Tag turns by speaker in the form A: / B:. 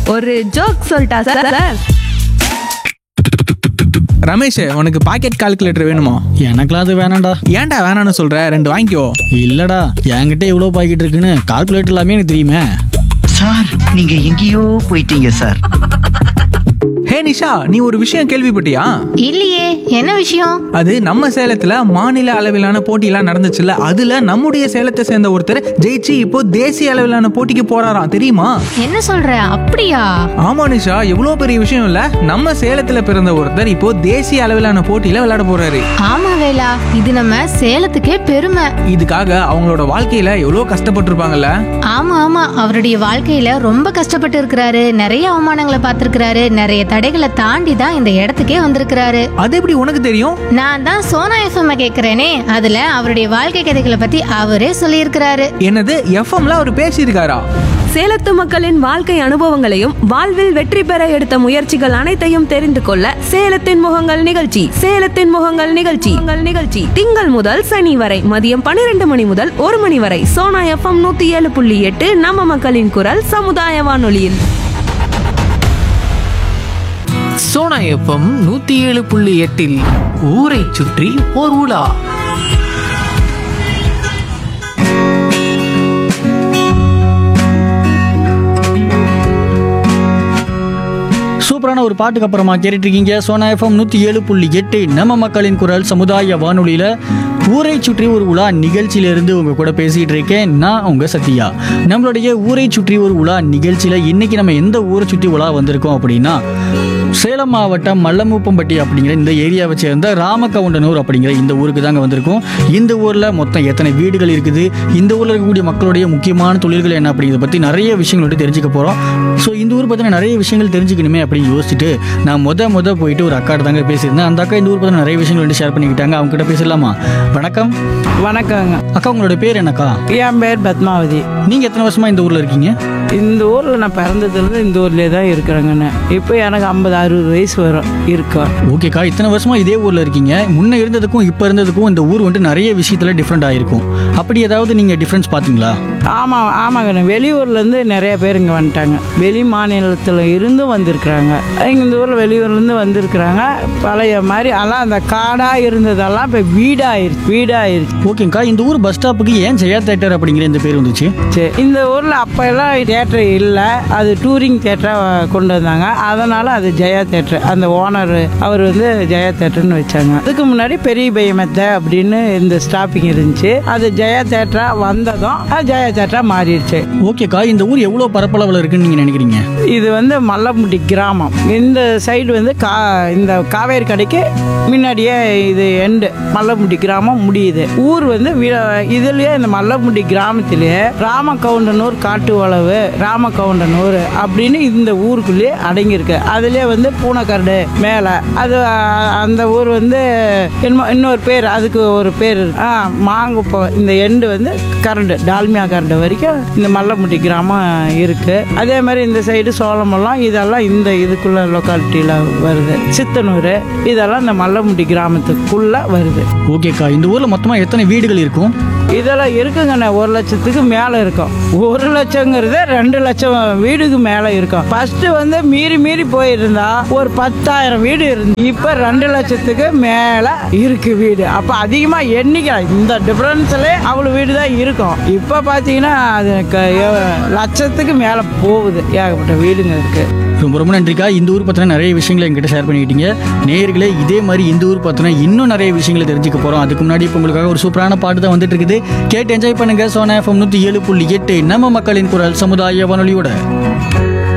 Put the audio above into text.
A: ஒரு ஜோக் சொல்லிட்டா sir sir
B: Ramesh உனக்கு பாக்கெட் கால்குலேட்டர் வேணுமா
C: எனக்குலாம் அது வேணாம்டா
B: ஏன்டா வேணாம்னு சொல்ற ரெண்டு வாங்கிக்கோ
C: இல்லடா என்கிட்ட இவ்வளோ பாக்கெட் இருக்குன்னு கால்குலேட்டர் எல்லாமே எனக்கு தெரியுமே
D: சார் நீங்க எங்கேயோ போயிட்டீங்க சார்
B: ஹே நிஷா நீ ஒரு விஷயம் கேள்விப்பட்டியா
E: இல்லையே என்ன விஷயம்
B: அது நம்ம சேலத்துல மாநில அளவிலான போட்டியெல்லாம் நடந்துச்சுல்ல அதுல நம்முடைய சேலத்தை சேர்ந்த ஒருத்தர் ஜெயிச்சு இப்போ தேசிய அளவிலான போட்டிக்கு போறாராம் தெரியுமா
E: என்ன சொல்ற அப்படியா
B: ஆமா நிஷா எவ்வளோ பெரிய விஷயம் இல்ல நம்ம சேலத்துல பிறந்த ஒருத்தர் இப்போ தேசிய அளவிலான போட்டியில விளையாட போறாரு
E: ஆமா வேலா இது நம்ம சேலத்துக்கே பெருமை
B: இதுக்காக அவங்களோட வாழ்க்கையில எவ்வளோ கஷ்டப்பட்டிருப்பாங்கல்ல
E: ஆமா ஆமா அவருடைய வாழ்க்கையில ரொம்ப கஷ்டப்பட்டு இருக்கிறாரு நிறைய அவமானங்களை பார்த்திருக்கிறாரு நிறைய தடைகளை தாண்டி தான் இந்த இடத்துக்கே வந்திருக்கிறாரு
B: அது எப்படி உனக்கு தெரியும்
E: நான் தான் சோனா எஃப்எம் கேக்குறேனே அதுல அவருடைய வாழ்க்கை கதைகளை பத்தி அவரே சொல்லியிருக்கிறாரு
B: என்னது எஃப்எம்ல அவர் பேசியிருக்காரா
A: சேலத்து மக்களின் வாழ்க்கை அனுபவங்களையும் வாழ்வில் வெற்றி பெற எடுத்த முயற்சிகள் அனைத்தையும் தெரிந்து கொள்ள சேலத்தின் முகங்கள் நிகழ்ச்சி சேலத்தின் முகங்கள் நிகழ்ச்சி உங்கள் நிகழ்ச்சி திங்கள் முதல் சனி வரை மதியம் பன்னிரண்டு மணி முதல் ஒரு மணி வரை சோனா எஃப்எம் நூத்தி ஏழு புள்ளி எட்டு நம்ம மக்களின் குரல் சமுதாய வானொலியில்
F: சோனா எஃப்எம் நூத்தி ஏழு புள்ளி எட்டில் ஊரை சுற்றி ஓர் உலா
C: சூப்பரான ஒரு பாட்டுக்கு அப்புறமா கேட்டுட்டு இருக்கீங்க சோனா எஃப்எம் நூற்றி ஏழு புள்ளி எட்டு நம்ம மக்களின் குரல் சமுதாய வானொலியில் ஊரை சுற்றி ஒரு உலா நிகழ்ச்சியிலிருந்து உங்க கூட பேசிட்டு இருக்கேன் நான் உங்க சத்யா நம்மளுடைய ஊரை சுற்றி ஒரு உலா நிகழ்ச்சியில இன்னைக்கு நம்ம எந்த ஊரை சுற்றி உலா வந்திருக்கோம் அப்படின்னா சேலம் மாவட்டம் மல்லமூப்பம்பட்டி அப்படிங்கிற இந்த ஏரியாவை சேர்ந்த ராமகவுண்டனூர் அப்படிங்கிற இந்த ஊருக்கு தாங்க வந்திருக்கோம் இந்த ஊரில் மொத்தம் எத்தனை வீடுகள் இருக்குது இந்த ஊரில் இருக்கக்கூடிய மக்களுடைய முக்கியமான தொழில்கள் என்ன அப்படிங்கிறத பற்றி நிறைய விஷயங்கள் வந்து தெரிஞ்சுக்க போகிறோம் ஸோ இந்த ஊர் பற்றின நிறைய விஷயங்கள் தெரிஞ்சுக்கணுமே அப்படின்னு யோசிச்சுட்டு நான் முத முத போயிட்டு ஒரு அக்கா தாங்க பேசியிருந்தேன் அந்த அக்கா இந்த ஊர் பற்றின நிறைய விஷயங்கள் வந்து ஷேர் பண்ணிக்கிட்டாங்க அவங்க கிட்ட பேசலாமா வணக்கம்
G: வணக்கங்க
C: அக்கா உங்களோட பேர் என்னக்கா
G: என் பேர் பத்மாவதி
C: நீங்கள் எத்தனை வருஷமா இந்த ஊரில் இருக்கீங்க
G: இந்த ஊரில் நான் பிறந்ததுலேருந்து இந்த ஊர்லேயே தான் இருக்கிறேங்கண்ணே இப்போ எனக்கு ஐம்பது அறுபது வயசு வரும் இருக்கோம்
C: ஓகேக்கா இத்தனை வருஷமா இதே ஊர்ல இருக்கீங்க முன்ன இருந்ததுக்கும் இப்போ இருந்ததுக்கும் இந்த ஊர் வந்துட்டு நிறைய விஷயத்துல டிஃப்ரெண்ட் ஆயிருக்கும் அப்படி ஏதாவது நீங்க டிஃப்ரென்ஸ் பாத்தீங்களா
G: ஆமாம் ஆமாங்கண்ணே வெளியூர்லேருந்து நிறைய பேர் இங்கே வந்துட்டாங்க வெளி மாநிலத்தில் இருந்தும் வந்திருக்கிறாங்க இங்கே இந்த ஊரில் வெளியூர்லேருந்து வந்திருக்கிறாங்க பழைய மாதிரி எல்லாம் அந்த காடாக இருந்ததெல்லாம் இப்போ வீடாயிருச்சு வீடாயிருச்சு
C: ஓகேக்கா இந்த ஊர் பஸ் ஸ்டாப்புக்கு ஏன் ஜெயா தேட்டர் அப்படிங்கிற இந்த பேர் வந்துச்சு
G: சரி இந்த ஊரில் அப்போ எல்லாம் தேட்டர் இல்லை அது டூரிங் தேட்டராக கொண்டு வந்தாங்க அதனால் அது ஜெயா தேட்டர் அந்த ஓனர் அவர் வந்து ஜெயா தேட்டர்னு வச்சாங்க அதுக்கு முன்னாடி பெரிய பையமெத்த அப்படின்னு இந்த ஸ்டாப்பிங் இருந்துச்சு அது ஜெயா தேட்டராக வந்ததும் அது ஜெயா தேட்டராக மாறிடுச்சு
C: ஓகேக்கா இந்த ஊர் எவ்வளவு பரப்பளவுல இருக்குன்னு நீங்க நினைக்கிறீங்க
G: இது வந்து மல்லமுடி கிராமம் இந்த சைடு வந்து கா இந்த காவேரி கடைக்கு முன்னாடியே இது எண்டு மல்லமுடி கிராமம் முடியுது ஊர் வந்து வி- இதுலயே இந்த மல்லமுடி கிராமத்திலேயே ராமகவுண்டனூர் காட்டுவளவு ராமகவுண்டனூர் அப்படின்னு இந்த ஊருக்குள்ளேயே அடங்கியிருக்கு அதுலயே வந்து பூனைக்கரடு மேலே அது அஹ், அந்த ஊர் வந்து என்னமோ இன்னொரு பேர் அதுக்கு ஒரு பேர் இருக்கு. ஆ மாங்குப்பம் இந்த எண்டு வந்து கரடு டால்மியா கரடு வரைக்கும் இந்த மல்லமுட்டி கிராமம் இருக்கு அதே மாதிரி இந்த சைடு சோளமெல்லாம் இதெல்லாம் இந்த இதுக்குள்ள லொக்காலிட்டியில் வருது சித்தனூர் இதெல்லாம் இந்த மல்லமுட்டி கிராமத்துக்குள்ள வருது
C: ஓகேக்கா இந்த ஊர்ல மொத்தமா எத்தனை வீடுகள் இருக்கும்
G: இதெல்லாம் இருக்குங்கண்ணே ஒரு லட்சத்துக்கு மேலே இருக்கும் ஒரு லட்சங்கிறது ரெண்டு லட்சம் வீடுக்கு மேலே இருக்கும் ஃபர்ஸ்ட் வந்து மீறி மீறி போயிருந்தா ஒரு பத்தாயிரம் வீடு இருந்து இப்போ ரெண்டு லட்சத்துக்கு மேலே இருக்கு வீடு அப்போ அதிகமாக எண்ணிக்கலாம் இந்த டிஃப்ரென்ஸ்ல அவ்வளோ வீடு தான் இருக்கும் இப்போ பார்த்தீங்கன்னா அது க- எ- லட்சத்துக்கு மேலே போகுது ஏகப்பட்ட வீடுங்க இருக்கு
C: ரொம்ப ரொம்ப நன்றிக்கா இந்த ஊர் பத்தின நிறைய விஷயங்களை எங்கிட்ட ஷேர் பண்ணிக்கிட்டீங்க நேயர்களே இதே மாதிரி இந்த ஊர் பத்தின இன்னும் நிறைய விஷயங்களை தெரிஞ்சுக்க போறோம் அதுக்கு முன்னாடி இப்போ உங்களுக்காக ஒரு சூப்பரான பாட்டு தான் வந்துட்டு இருக்குது கேட்டு என்ஜாய் பண்ணுங்க சோனா எஃப்எம் நூற்றி ஏழு புள்ளி எட்டு நம்ம மக்களின் குரல் சமுதாய வானொலியோட